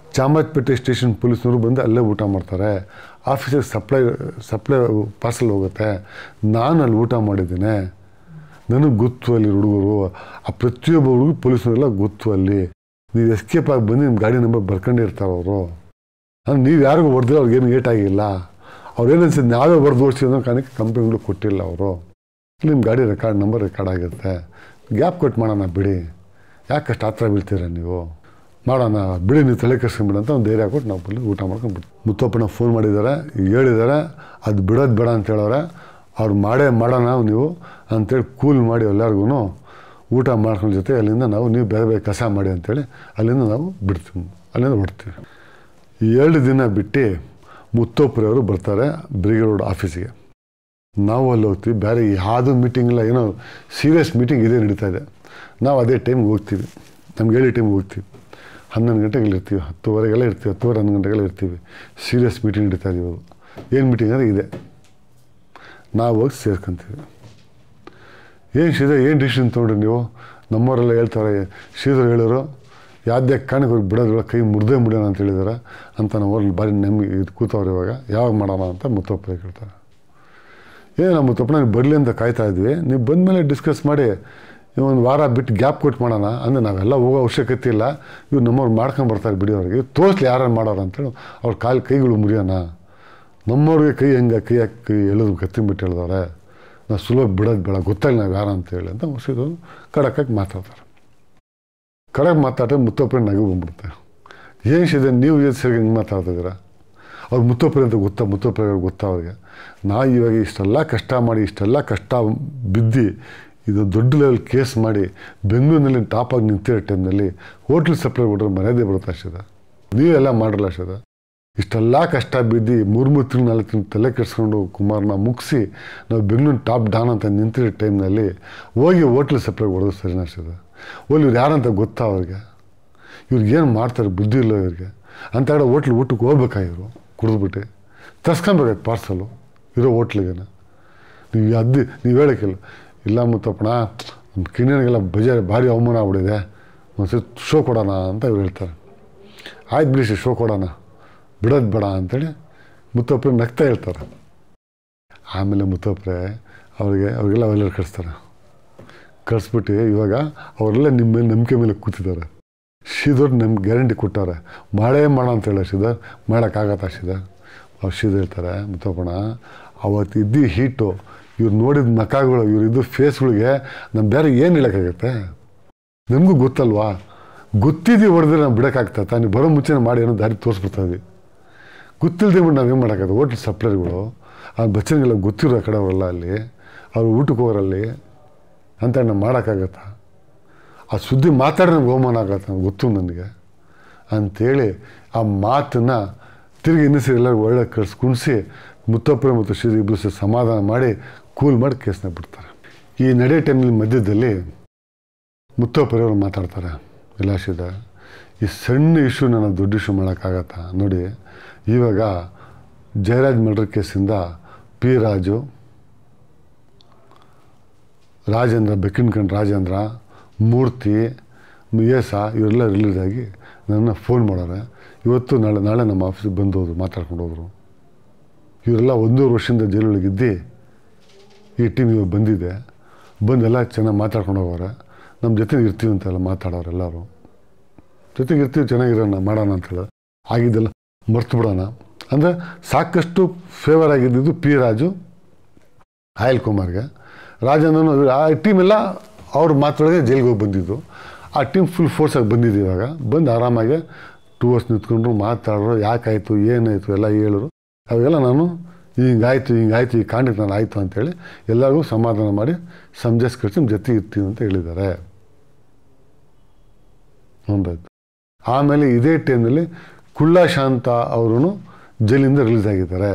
ಚಾಮರಾಜಪೇಟೆ ಸ್ಟೇಷನ್ ಪೊಲೀಸ್ನವರು ಬಂದು ಅಲ್ಲೇ ಊಟ ಮಾಡ್ತಾರೆ ಆಫೀಸಿಗೆ ಸಪ್ಲೈ ಸಪ್ಲೈ ಪಾರ್ಸಲ್ ಹೋಗುತ್ತೆ ನಾನು ಅಲ್ಲಿ ಊಟ ಮಾಡಿದ್ದೇನೆ ನನಗೆ ಗೊತ್ತು ಅಲ್ಲಿ ಹುಡುಗರು ಆ ಪ್ರತಿಯೊಬ್ಬ ಹುಡುಗರು ಪೊಲೀಸ್ನವರೆಲ್ಲ ಗೊತ್ತು ಅಲ್ಲಿ ನೀವು ಎಸ್ಕೇಪ್ ಆಗಿ ಬಂದು ನಿಮ್ಮ ಗಾಡಿ ನಂಬರ್ ಬರ್ಕೊಂಡೇ ಇರ್ತಾರೆ ಅವರು ಅಂದ್ರೆ ನೀವು ಯಾರಿಗೂ ಹೊಡೆದ್ರೆ ಅವ್ರಿಗೇನು ಏಟಾಗಿಲ್ಲ ಅವ್ರೇನು ಅನ್ಸಿದ್ದು ನಾವೇ ಹೊಡೆದು ಓಡಿಸಿ ಅನ್ನೋ ಕಾರಣಕ್ಕೆ ಕಂಪ್ನಿಗಳು ಕೊಟ್ಟಿಲ್ಲ ಅವರು ನಿಮ್ಮ ಗಾಡಿ ರೆಕಾರ್ಡ್ ನಂಬರ್ ರೆಕಾರ್ಡ್ ಆಗಿರುತ್ತೆ ಗ್ಯಾಪ್ ಕೊಟ್ಟು ಮಾಡೋಣ ಬಿಡಿ ಯಾಕಷ್ಟು ಹತ್ರ ಬೀಳ್ತೀರ ನೀವು ಮಾಡೋಣ ಬಿಡಿ ನೀವು ತಲೆ ಕೆಡ್ಸ್ಕೊಂಬಿಡಿ ಅಂತ ಒಂದು ಧೈರ್ಯ ಕೊಟ್ಟು ನಾವು ಬಂದು ಊಟ ಮಾಡ್ಕೊಂಡು ಬಿಟ್ಟು ಮುತ್ತಪ್ಪನ ಫೋನ್ ಮಾಡಿದ್ದಾರೆ ಹೇಳಿದ್ದಾರೆ ಅದು ಬಿಡೋದು ಬೇಡ ಅಂತ ಹೇಳೋರೆ ಅವ್ರು ಮಾಡೇ ಮಾಡೋಣ ನೀವು ಅಂತೇಳಿ ಕೂಲ್ ಮಾಡಿ ಎಲ್ಲರಿಗೂ ಊಟ ಮಾಡ್ಕೊಂಡ ಜೊತೆ ಅಲ್ಲಿಂದ ನಾವು ನೀವು ಬೇರೆ ಬೇರೆ ಕಸ ಮಾಡಿ ಅಂತೇಳಿ ಅಲ್ಲಿಂದ ನಾವು ಬಿಡ್ತೀವಿ ಅಲ್ಲಿಂದ ಹೊಡ್ತೀವಿ ಎರಡು ದಿನ ಬಿಟ್ಟು ಮುತ್ತೋಪುರವರು ಬರ್ತಾರೆ ಬ್ರಿಗೇಡ್ ರೋಡ್ ಆಫೀಸಿಗೆ ನಾವು ಅಲ್ಲಿ ಹೋಗ್ತೀವಿ ಬೇರೆ ಯಾವುದೂ ಮೀಟಿಂಗ್ ಇಲ್ಲ ಏನೋ ಸೀರಿಯಸ್ ಮೀಟಿಂಗ್ ಇದೇ ನಡೀತಾ ಇದೆ ನಾವು ಅದೇ ಟೈಮ್ಗೆ ಹೋಗ್ತೀವಿ ನಮ್ಗೆ ಹೇಳಿ ಟೈಮ್ಗೆ ಹೋಗ್ತೀವಿ ಹನ್ನೊಂದು ಗಂಟೆಗೆ ಇರ್ತೀವಿ ಹತ್ತುವರೆಗೆಲ್ಲ ಇರ್ತೀವಿ ಹತ್ತುವರೆ ಹನ್ನೊಂದು ಗಂಟೆಗೆಲ್ಲ ಇರ್ತೀವಿ ಸೀರಿಯಸ್ ಮೀಟಿಂಗ್ ನಡೀತಾ ಇದೀವಿ ಏನು ಮೀಟಿಂಗ್ ಅಂದರೆ ಇದೆ ನಾವು ಹೋಗಿ ಸೇರ್ಕೊಂತೀವಿ ಏನು ಶ್ರೀಧರ್ ಏನು ಡಿಸಿಷನ್ ತೊಗೊಂಡ್ರಿ ನೀವು ನಮ್ಮವರೆಲ್ಲ ಹೇಳ್ತಾರೆ ಶ್ರೀಧರ್ ಹೇಳೋರು ಯಾವುದೇ ಕಾರಣಕ್ಕೆ ಅವ್ರಿಗೆ ಬಿಡೋದಿಲ್ಲ ಕೈ ಮುರಿದೇ ಮುಡಿಯೋಣ ಅಂತ ಹೇಳಿದಾರೆ ಅಂತ ನಾವು ಅವ್ರಲ್ಲಿ ಭಾರಿ ನಮಗೆ ಇದು ಕೂತವ್ರು ಇವಾಗ ಯಾವಾಗ ಮಾಡೋಣ ಅಂತ ಮುತ್ತಪ್ಪರೆ ಕೇಳ್ತಾರೆ ಏನು ನಮ್ಮ ಮುತ್ತಪ್ಪನ ನೀವು ಬರಲಿ ಅಂತ ಕಾಯ್ತಾ ಇದ್ವಿ ನೀವು ಬಂದಮೇಲೆ ಡಿಸ್ಕಸ್ ಮಾಡಿ ಒಂದು ವಾರ ಬಿಟ್ಟು ಗ್ಯಾಪ್ ಕೊಟ್ಟು ಮಾಡೋಣ ಅಂದರೆ ನಾವೆಲ್ಲ ಹೋಗೋ ಅವಶ್ಯಕತೆ ಇಲ್ಲ ಇವ್ರು ನಮ್ಮವ್ರು ಮಾಡ್ಕೊಂಡು ಬರ್ತಾರೆ ಬಿಡಿ ಅವ್ರಿಗೆ ತೋರಿಸ್ಲಿ ಯಾರು ಮಾಡೋರು ಅಂತೇಳಿ ಅವ್ರ ಕಾಲು ಕೈಗಳು ಮುರಿಯೋಣ ನಮ್ಮವ್ರಿಗೆ ಕೈ ಹೆಂಗೆ ಕೈ ಹಾಕಿ ಕೈ ಎಳೆದು ಕತ್ತಿಂಬಿಟ್ಟು ಹೇಳಿದವ್ರೆ ನಾವು ಸುಲಭ ಬಿಡೋದು ಬೇಡ ಗೊತ್ತಾಗಿಲ್ಲ ನಾವು ಯಾರು ಅಂತೇಳಿ ಅಂತ ಮುಗಿಸಿದ್ರು ಕಡಕಾಗಿ ಮಾತಾಡ್ತಾರೆ ಕಡಕ್ ಮಾತಾಡ್ರೆ ಮುತ್ತಪ್ಪರೆ ನಗು ಬಂದ್ಬಿಡುತ್ತೆ ಏನು ಶಿದೆ ನೀವು ಏನು ಸರಿ ಹಿಂಗೆ ಮಾತಾಡ್ತಿದ್ದೀರಾ ಅವ್ರು ಮುತ್ತಪ್ಪರೆ ಅಂತ ಗೊತ್ತಾ ಮುತ್ತಪ್ಪರೆ ಗೊತ್ತಾ ಅವ್ರಿಗೆ ನಾವು ಇವಾಗ ಇಷ್ಟೆಲ್ಲ ಕಷ್ಟ ಮಾಡಿ ಇಷ್ಟೆಲ್ಲ ಕಷ್ಟ ಬಿದ್ದು ಇದು ದೊಡ್ಡ ಲೆವೆಲ್ ಕೇಸ್ ಮಾಡಿ ಬೆಂಗಳೂರಿನಲ್ಲಿ ಟಾಪಾಗಿ ನಿಂತಿರೋ ಟೈಮ್ನಲ್ಲಿ ಹೋಟ್ಲ್ ಸಪ್ಲೈ ಬಿಟ್ರೆ ಮರ್ಯಾದೆ ಬರುತ್ತೆ ಅಷ್ಟದ ನೀವೆಲ್ಲ ಮಾಡಲ್ಲ ಅಷ್ಟದ ಇಷ್ಟೆಲ್ಲ ಕಷ್ಟ ಬಿದ್ದು ಮೂರು ಮೂರು ತಿಂಗಳು ನಾಲ್ಕು ತಿಂಗಳು ತಲೆ ಕೆಡಿಸ್ಕೊಂಡು ಕುಮಾರ್ನ ಮುಗಿಸಿ ನಾವು ಬೆಂಗಳೂರು ಟಾಪ್ ಡಾನ್ ಅಂತ ನಿಂತಿರೋ ಟೈಮ್ನಲ್ಲಿ ಹೋಗಿ ಹೋಟ್ಲ್ ಸಪ್ಲೈ ಹೊಡೆದು ಸರಿ ಅಷ್ಟದ ಹೋಗಿ ಇವ್ರು ಯಾರಂತ ಗೊತ್ತಾ ಅವ್ರಿಗೆ ಇವ್ರಿಗೆ ಏನು ಮಾಡ್ತಾರೆ ಬುದ್ಧಿ ಇಲ್ಲ ಇವ್ರಿಗೆ ಅಂತ ಕಡೆ ಹೋಟ್ಲ್ ಊಟಕ್ಕೆ ಹೋಗ್ಬೇಕಾಗಿರು ಕುಡಿದ್ಬಿಟ್ಟು ತರ್ಸ್ಕೊಬೇಕಾಯ್ತು ಪಾರ್ಸಲು ಇರೋ ಹೋಟ್ಲಿಗೆನ ನೀವು ಅದ್ದು ನೀವು ಹೇಳೋಕ್ಕಿಲ್ಲ ಇಲ್ಲ ಮುತ್ತಪ್ಪಣ ನಮ್ಮ ಕಿಣಿಗಳಿಗೆಲ್ಲ ಬಜಾರ್ ಭಾರಿ ಅವಮಾನ ಆಗ್ಬಿಟ್ಟಿದೆ ಒಂದ್ಸರಿ ಶೋ ಕೊಡೋಣ ಅಂತ ಇವ್ರು ಹೇಳ್ತಾರೆ ಆಯ್ತು ಬಿಡಿ ಶೋ ಕೊಡೋಣ ಬಿಡೋದು ಬೇಡ ಅಂತೇಳಿ ಮುತ್ತಪ್ಪರೆ ನಗ್ತಾ ಹೇಳ್ತಾರೆ ಆಮೇಲೆ ಮುತ್ತಪ್ಪರೆ ಅವ್ರಿಗೆ ಅವ್ರಿಗೆಲ್ಲ ಅವೆಲ್ಲರೂ ಕಳಿಸ್ತಾರೆ ಕಳಿಸ್ಬಿಟ್ಟು ಇವಾಗ ಅವರೆಲ್ಲ ನಿಮ್ಮ ಮೇಲೆ ನಂಬಿಕೆ ಮೇಲೆ ಕೂತಿದ್ದಾರೆ ಶ್ರೀಧರ್ ನಮ್ಗೆ ಗ್ಯಾರಂಟಿ ಕೊಟ್ಟಾರೆ ಮಾಡೇ ಮಾಡ ಅಂತ ಹೇಳ ಶ್ರೀಧರ್ ಮಾಡೋಕ್ಕಾಗತ್ತಾ ಶ್ರೀಧರ್ ಅವ್ರು ಶ್ರೀಧರ್ ಹೇಳ್ತಾರೆ ಮುತ್ತಪ್ಪಣ ಅವತ್ತು ಇದ್ದು ಹೀಟು ಇವ್ರು ನೋಡಿದ ಮಖಗಳು ಇವ್ರು ಇದ್ದು ಫೇಸ್ಗಳಿಗೆ ನಮ್ಮ ಬೇರೆ ಏನು ಹೇಳೋಕ್ಕಾಗತ್ತೆ ನಮಗೂ ಗೊತ್ತಲ್ವಾ ಗೊತ್ತಿದ್ದೀವಿ ಹೊಡೆದ್ರೆ ನಾವು ಬಿಡೋಕ್ಕಾಗ್ತಾ ನೀವು ಬರೋ ಮುಂಚೆನೇ ಮಾಡಿ ಏನೋ ದಾರಿ ತೋರಿಸ್ಬಿಡ್ತಾ ಇದ್ವಿ ಗೊತ್ತಿಲ್ಲದೆ ಬಿಟ್ಟು ನಾವೇನು ಮಾಡೋಕ್ಕಾಗತ್ತೆ ಹೋಟ್ಲ್ ಸಪ್ಲೈಗಳು ಆ ಬಚ್ಚನಿಗೆಲ್ಲ ಗೊತ್ತಿರೋ ಕಡೆ ಅವರೆಲ್ಲ ಅಲ್ಲಿ ಅವ್ರು ಊಟಕ್ಕೆ ಹೋಗೋರಲ್ಲಿ ಅಂತ ನಾವು ಮಾಡೋಕ್ಕಾಗತ್ತಾ ಆ ಸುದ್ದಿ ಮಾತಾಡಿ ನಮ್ಗೆ ಅವಮಾನ ಆಗತ್ತೆ ನಮ್ಗೆ ಗೊತ್ತು ನನಗೆ ಅಂಥೇಳಿ ಆ ಮಾತನ್ನು ತಿರುಗಿ ಇನ್ನೂ ಸರಿ ಎಲ್ಲರಿಗೂ ಒಳ್ಳೆ ಕಳ್ಸಿ ಕುಣಿಸಿ ಮುತ್ತಪ್ಪರೆ ಮತ್ತು ಶ್ರೀ ಇಬ್ಬರು ಸೇರಿ ಸಮಾಧಾನ ಮಾಡಿ ಕೂಲ್ ಮಾಡಿ ಕೇಸ್ನ ಬಿಡ್ತಾರೆ ಈ ನಡೆ ಟೈಮ್ನಲ್ಲಿ ಮಧ್ಯದಲ್ಲಿ ಮುತ್ತಪ್ಪರೆಯವರು ಮಾತಾಡ್ತಾರೆ ವಿಲಾಸಿದ ಈ ಸಣ್ಣ ಇಶ್ಯೂ ನಾನು ದೊಡ್ಡ ಇಶ್ಯೂ ಮಾಡೋಕ್ಕಾಗತ್ತಾ ನೋಡಿ ಇವಾಗ ಜಯರಾಜ್ ಮರ್ಡರ್ ಕೇಸಿಂದ ಪಿ ರಾಜು ರಾಜೇಂದ್ರ ಬೆಕ್ಕಿನ್ಕಂಡು ರಾಜೇಂದ್ರ ಮೂರ್ತಿ ಯೇಸ ಇವರೆಲ್ಲ ರಿಲೀಸ್ ಆಗಿ ನನ್ನ ಫೋನ್ ಮಾಡೋರೆ ಇವತ್ತು ನಾಳೆ ನಾಳೆ ನಮ್ಮ ಆಫೀಸಿಗೆ ಬಂದು ಹೋದ್ರು ಮಾತಾಡ್ಕೊಂಡು ಹೋದರು ಇವರೆಲ್ಲ ಒಂದೂವರೆ ವರ್ಷದಿಂದ ಜೈಲೊಳಗಿದ್ದು ಈ ಟೀಮ್ ಇವಾಗ ಬಂದಿದೆ ಬಂದು ಎಲ್ಲ ಚೆನ್ನಾಗಿ ಮಾತಾಡ್ಕೊಂಡು ಹೋಗೋರೆ ನಮ್ಮ ಜೊತೆ ಇರ್ತೀವಿ ಅಂತೆಲ್ಲ ಮಾತಾಡೋರು ಎಲ್ಲರೂ ಜೊತೆಗೆ ಇರ್ತೀವಿ ಚೆನ್ನಾಗಿರೋಣ ಮಾಡೋಣ ಅಂತೇಳಿ ಆಗಿದ್ದೆಲ್ಲ ಮರ್ತು ಬಿಡೋಣ ಅಂದರೆ ಸಾಕಷ್ಟು ಫೇವರ್ ಆಗಿದ್ದಿದ್ದು ಪಿ ರಾಜು ಆಯಲ್ ಕುಮಾರ್ಗೆ ರಾಜೇಂದ್ರನು ಆ ಟೀಮೆಲ್ಲ ಅವ್ರ ಮಾತೊಳಗೆ ಜೈಲಿಗೆ ಹೋಗಿ ಬಂದಿದ್ದು ಆ ಟೀಮ್ ಫುಲ್ ಫೋರ್ಸಾಗಿ ಬಂದಿದ್ದು ಇವಾಗ ಬಂದು ಆರಾಮಾಗಿ ಟೂ ಅವರ್ಸ್ ನಿಂತ್ಕೊಂಡ್ರು ಮಾತಾಡೋರು ಯಾಕಾಯಿತು ಏನಾಯಿತು ಎಲ್ಲ ಹೇಳಿದ್ರು ಅವಾಗೆಲ್ಲ ನಾನು ಹಿಂಗಾಯ್ತು ಹಿಂಗಾಯ್ತು ಈ ಕಾಂಡಕ್ಕೆ ನಾನು ಆಯಿತು ಅಂತೇಳಿ ಎಲ್ಲರಿಗೂ ಸಮಾಧಾನ ಮಾಡಿ ಸಮಜಸ್ಕರಿಸಿ ನಮ್ಮ ಜೊತೆ ಇರ್ತೀವಿ ಅಂತ ಹೇಳಿದ್ದಾರೆ ಒಂದಾಯ್ತು ಆಮೇಲೆ ಇದೇ ಟೈಮ್ನಲ್ಲಿ ಕುಳ್ಳ ಶಾಂತ ಅವರು ಜೈಲಿಂದ ರಿಲೀಸ್ ಆಗಿದ್ದಾರೆ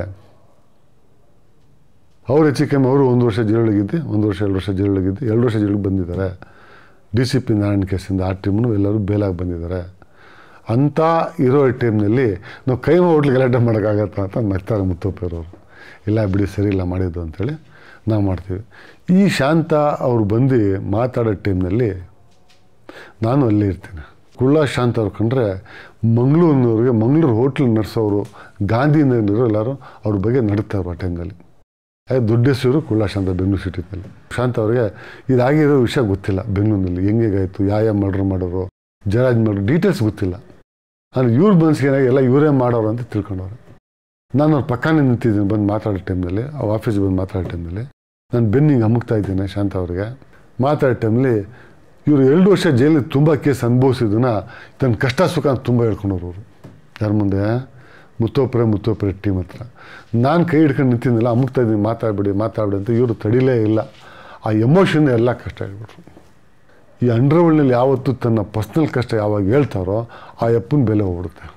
ಅವ್ರು ಹೆಚ್ಚು ಕಮ್ಮಿ ಅವರು ಒಂದು ವರ್ಷ ಜೈಲೊಳಗಿದ್ದು ಒಂದು ವರ್ಷ ಎರಡು ವರ್ಷ ಜೈಲೊಳಗಿದ್ದು ಎರಡು ವರ್ಷ ಜೈಲಿಗೆ ಬಂದಿದ್ದಾರೆ ಡಿ ಸಿ ಪಿ ನಾರಾಯಣ ಕೇಸಿಂದ ಆ ಟೀಮ್ನು ಎಲ್ಲರೂ ಬೇಲಾಗಿ ಬಂದಿದ್ದಾರೆ ಅಂಥ ಇರೋ ಟೈಮ್ನಲ್ಲಿ ನಾವು ಕೈ ಹೋಟ್ಲು ಗಲಾಟೆ ಮಾಡೋಕ್ಕಾಗತ್ತಾ ಅಂತ ನಗ್ತಾರೆ ಮುತ್ತಪ್ಪರವರು ಇಲ್ಲ ಬಿಡಿ ಸರಿ ಇಲ್ಲ ಮಾಡಿದ್ದು ಅಂಥೇಳಿ ನಾವು ಮಾಡ್ತೀವಿ ಈ ಶಾಂತ ಅವರು ಬಂದು ಮಾತಾಡೋ ಟೈಮ್ನಲ್ಲಿ ನಾನು ಅಲ್ಲೇ ಇರ್ತೀನಿ ಕುಳ್ಳ ಶಾಂತ ಅವ್ರು ಕಂಡ್ರೆ ಮಂಗಳೂರಿನವ್ರಿಗೆ ಮಂಗಳೂರು ಹೋಟ್ಲ್ ನಡೆಸೋರು ಗಾಂಧಿನಗರ ಎಲ್ಲರೂ ಅವ್ರ ಬಗ್ಗೆ ನಡೀತಾರೆ ಆ ಟೈಮ್ನಲ್ಲಿ ಅದೇ ದೊಡ್ಡ ಹೆಸರು ಕುಳ್ಳ ಶಾಂತ ಬೆಂಗಳೂರು ಸಿಟಿನಲ್ಲಿ ಶಾಂತ ಅವ್ರಿಗೆ ಇದಾಗಿರೋ ವಿಷಯ ಗೊತ್ತಿಲ್ಲ ಬೆಂಗಳೂರಿನಲ್ಲಿ ಹೆಂಗೆಗಾಯ್ತು ಯಾವ ಯಾವ ಮರ್ಡರ್ ಮಾಡೋರು ಜರಾಜ್ ಮಾಡೋರು ಡೀಟೇಲ್ಸ್ ಗೊತ್ತಿಲ್ಲ ಅಂದರೆ ಇವ್ರ ಮನಸ್ಸಿಗೆ ಏನಾಗಿ ಎಲ್ಲ ಇವರೇ ಮಾಡೋರು ಅಂತ ತಿಳ್ಕೊಂಡವ್ರು ನಾನು ಅವ್ರ ಪಕ್ಕನೇ ನಿಂತಿದ್ದೀನಿ ಬಂದು ಮಾತಾಡೋ ಟೈಮ್ನಲ್ಲಿ ಅವ್ರ ಆಫೀಸಿಗೆ ಬಂದು ಮಾತಾಡೋ ಟೈಮ್ನಲ್ಲಿ ನಾನು ಬೆನ್ನಿಗೆ ಅಮುಕ್ತಾ ಇದ್ದೇನೆ ಶಾಂತ ಅವ್ರಿಗೆ ಮಾತಾಡೋ ಟೈಮ್ಲಿ ಇವರು ಎರಡು ವರ್ಷ ಜೈಲಿಗೆ ತುಂಬ ಕೇಸ್ ಅನುಭವಿಸಿದ್ದನ್ನ ತನ್ನ ಕಷ್ಟ ಸುಖ ಅಂತ ತುಂಬ ಹೇಳ್ಕೊಂಡವ್ರು ಅವರು ಯಾರ ಮುಂದೆ ಮುತ್ತೋಪುರ ಮುತ್ತೋಪುರ ಟೀಮ್ ಹತ್ರ ನಾನು ಕೈ ಹಿಡ್ಕೊಂಡು ನಿಂತಿದ್ದಿಲ್ಲ ಅಮುಕ್ತಾ ಇದ್ದೀನಿ ಮಾತಾಡ್ಬಿಡಿ ಮಾತಾಡ್ಬಿಡಿ ಅಂತ ಇವರು ತಡಿಲೇ ಇಲ್ಲ ಆ ಎಮೋಷನ್ ಎಲ್ಲ ಕಷ್ಟ ಹೇಳ್ಬಿಟ್ರು ಈ ಅಂಡರ್ವರ್ಲ್ಡ್ನಲ್ಲಿ ಯಾವತ್ತು ತನ್ನ ಪರ್ಸ್ನಲ್ ಕಷ್ಟ ಯಾವಾಗ ಹೇಳ್ತಾರೋ ಆ ಎಪ್ಪನ ಬೆಲೆ ಹೋಗ್ಬಿಡುತ್ತೆ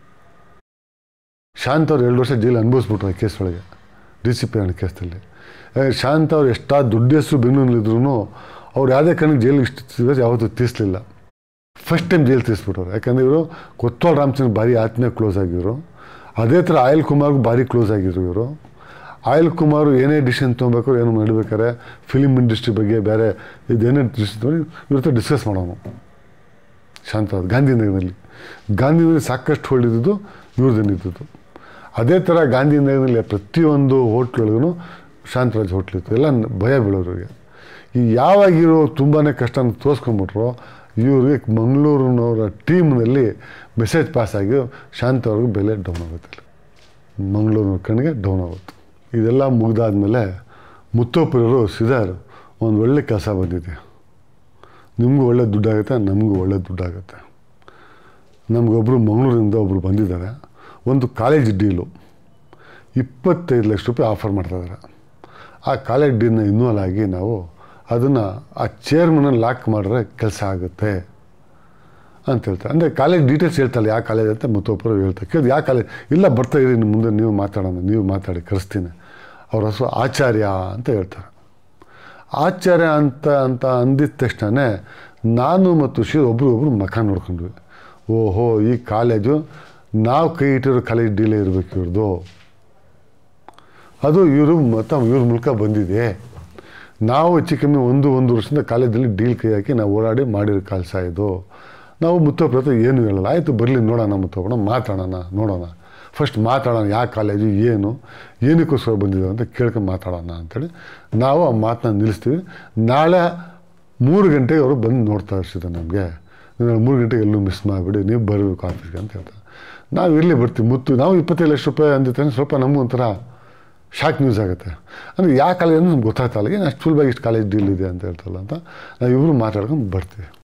ಶಾಂತ್ ಅವ್ರು ಎರಡು ವರ್ಷ ಜೈಲು ಅನುಭವಿಸ್ಬಿಟ್ರು ಆ ಕೇಸ್ ಒಳಗೆ ಡಿ ಸಿ ಪಿ ಹಣ ಕೇಸಲ್ಲಿ ಶಾಂತ್ ಅವ್ರು ಎಷ್ಟಾ ದೊಡ್ಡ ಹೆಸರು ಬೆಂಗಳೂರಿಲಿದ್ರು ಅವ್ರು ಯಾವುದೇ ಕಾರಣಕ್ಕೆ ಜೈಲಿಗೆ ಇಷ್ಟು ಯಾವತ್ತೂ ತೀರಿಸಲಿಲ್ಲ ಫಸ್ಟ್ ಟೈಮ್ ಜೈಲು ತೀರಿಸ್ಬಿಟ್ಟವ್ರು ಯಾಕಂದರೆ ಇವರು ಕೊತ್ವಾಲ್ ರಾಮಚಂದ್ರ ಭಾರಿ ಆತ್ಮೀಯ ಕ್ಲೋಸ್ ಆಗಿದ್ರು ಅದೇ ಥರ ಆಯಿಲ್ ಕುಮಾರ್ಗೂ ಭಾರಿ ಕ್ಲೋಸ್ ಆಗಿದ್ರು ಇವರು ಆಯಿಲ್ ಕುಮಾರ್ ಏನೇ ಡಿಸಿಷನ್ ತೊಗೊಬೇಕು ಏನೋ ನಡಿಬೇಕಾರೆ ಫಿಲಿಮ್ ಇಂಡಸ್ಟ್ರಿ ಬಗ್ಗೆ ಬೇರೆ ಇದೇನೇ ಡಿಸಿಷನ್ ತೊಗೊಂಡು ಇವ್ರ ಹತ್ರ ಡಿಸ್ಕಸ್ ಮಾಡೋನು ಶಾಂತ ಅವ್ರು ಗಾಂಧಿನಗರದಲ್ಲಿ ಗಾಂಧಿನಗರದಲ್ಲಿ ಸಾಕಷ್ಟು ಹೊಳಿದ್ದು ಇವ್ರದ್ದೇನಿದ್ದು ಅದೇ ಥರ ಗಾಂಧಿನಗರದಲ್ಲಿ ಪ್ರತಿಯೊಂದು ಹೋಟ್ಲೊಳಗೂ ಶಾಂತರಾಜ್ ಹೋಟ್ಲಿತ್ತು ಎಲ್ಲ ಭಯ ಬೀಳೋರಿಗೆ ಈ ಯಾವಾಗಿರೋ ತುಂಬಾ ಕಷ್ಟನ ತೋರಿಸ್ಕೊಂಬಿಟ್ರು ಇವ್ರಿಗೆ ಮಂಗಳೂರಿನವರ ಟೀಮ್ನಲ್ಲಿ ಮೆಸೇಜ್ ಪಾಸ್ ಆಗಿ ಶಾಂತ ಅವ್ರಿಗೆ ಬೆಲೆ ಡೌನ್ ಆಗುತ್ತೆ ಮಂಗಳೂರಿನ ಕಣ್ಣಿಗೆ ಡೌನ್ ಆಗುತ್ತೆ ಇದೆಲ್ಲ ಮುಗ್ದಾದ್ಮೇಲೆ ಮುತ್ತೋಪುರರು ಸಿದಾರ್ ಒಂದು ಒಳ್ಳೆ ಕೆಲಸ ಬಂದಿದೆ ನಿಮಗೂ ಒಳ್ಳೆ ದುಡ್ಡಾಗುತ್ತೆ ನಮಗೂ ಒಳ್ಳೆ ದುಡ್ಡಾಗುತ್ತೆ ನಮಗೊಬ್ಬರು ಮಂಗಳೂರಿಂದ ಒಬ್ಬರು ಬಂದಿದ್ದಾರೆ ಒಂದು ಕಾಲೇಜ್ ಡೀಲು ಇಪ್ಪತ್ತೈದು ಲಕ್ಷ ರೂಪಾಯಿ ಆಫರ್ ಮಾಡ್ತಾಯಿದ್ದಾರೆ ಆ ಕಾಲೇಜ್ ಡೀಲ್ನ ಇನ್ವಾಲ್ವ್ ಆಗಿ ನಾವು ಅದನ್ನು ಆ ಚೇರ್ಮನನ್ನು ಲಾಕ್ ಮಾಡಿದ್ರೆ ಕೆಲಸ ಆಗುತ್ತೆ ಅಂತ ಹೇಳ್ತಾರೆ ಅಂದರೆ ಕಾಲೇಜ್ ಡೀಟೇಲ್ಸ್ ಹೇಳ್ತಾರೆ ಯಾವ ಕಾಲೇಜ್ ಅಂತ ಮುತ್ತೊಬ್ಬರು ಹೇಳ್ತಾರೆ ಕೇಳಿದ್ರೆ ಯಾವ ಕಾಲೇಜ್ ಇಲ್ಲ ಬರ್ತಾ ಇರಿ ನಿಮ್ಮ ಮುಂದೆ ನೀವು ಮಾತಾಡೋಣ ನೀವು ಮಾತಾಡಿ ಕರೆಸ್ತೀನಿ ಅವ್ರ ಹೆಸರು ಆಚಾರ್ಯ ಅಂತ ಹೇಳ್ತಾರೆ ಆಚಾರ್ಯ ಅಂತ ಅಂತ ಅಂದಿದ ತಕ್ಷಣ ನಾನು ಮತ್ತು ಶಿವ ಒಬ್ರು ಒಬ್ರು ಮಖ ನೋಡ್ಕೊಂಡ್ವಿ ಓಹೋ ಈ ಕಾಲೇಜು ನಾವು ಕೈ ಇಟ್ಟಿರೋ ಕಾಲೇಜ್ ಡೀಲೇ ಇರಬೇಕು ಇವ್ರದ್ದು ಅದು ಇವರು ಮತ್ತು ಇವ್ರ ಮೂಲಕ ಬಂದಿದೆ ನಾವು ಹೆಚ್ಚು ಕಮ್ಮಿ ಒಂದು ಒಂದು ವರ್ಷದಿಂದ ಕಾಲೇಜಲ್ಲಿ ಡೀಲ್ ಕೈ ಹಾಕಿ ನಾವು ಓಡಾಡಿ ಮಾಡಿರೋ ಕೆಲಸ ಇದು ನಾವು ಮುತ್ತೊಬ್ಬರ ಹತ್ರ ಏನು ಹೇಳಲ್ಲ ಆಯಿತು ಬರಲಿ ನೋಡೋಣ ಮುತ್ತೊಬ್ಬಣ ಮಾತಾಡೋಣ ನೋಡೋಣ ಫಸ್ಟ್ ಮಾತಾಡೋಣ ಯಾವ ಕಾಲೇಜು ಏನು ಏನಕ್ಕೋಸ್ಕರ ಬಂದಿದೆ ಅಂತ ಕೇಳ್ಕೊಂಡು ಮಾತಾಡೋಣ ಅಂಥೇಳಿ ನಾವು ಆ ಮಾತನ್ನ ನಿಲ್ಲಿಸ್ತೀವಿ ನಾಳೆ ಮೂರು ಗಂಟೆಗೆ ಅವರು ಬಂದು ನೋಡ್ತಾ ಇರ್ಸಿದ್ದಾರೆ ನಮಗೆ ನೀವು ಮೂರು ಗಂಟೆಗೆ ಎಲ್ಲೂ ಮಿಸ್ ಮಾಡಿಬಿಡಿ ನೀವು ಬರಬೇಕು ಆಫೀಸ್ಗೆ ಅಂತ ಹೇಳ್ತಾರೆ ನಾವು ಇರಲಿ ಬರ್ತೀವಿ ಮುತ್ತು ನಾವು ಇಪ್ಪತ್ತೈದು ಲಕ್ಷ ರೂಪಾಯಿ ಅಂದಿದ್ದಾನೆ ಸ್ವಲ್ಪ ನಮಗೂ ಒಂಥರ ಶಾಕ್ ನ್ಯೂಸ್ ಆಗುತ್ತೆ ಅಂದರೆ ಯಾವ ಕಾಲೇಜ್ ನಮ್ಗೆ ಗೊತ್ತಾಗ್ತಲ್ಲ ಏನು ಅಷ್ಟು ಸುಲಭವಾಗಿ ಇಷ್ಟು ಕಾಲೇಜ್ ಡೀಲ್ ಇದೆ ಅಂತ ಹೇಳ್ತಲ್ಲ ಅಂತ ನಾವು ಇಬ್ಬರು ಮಾತಾಡ್ಕೊಂಡು ಬರ್ತೀವಿ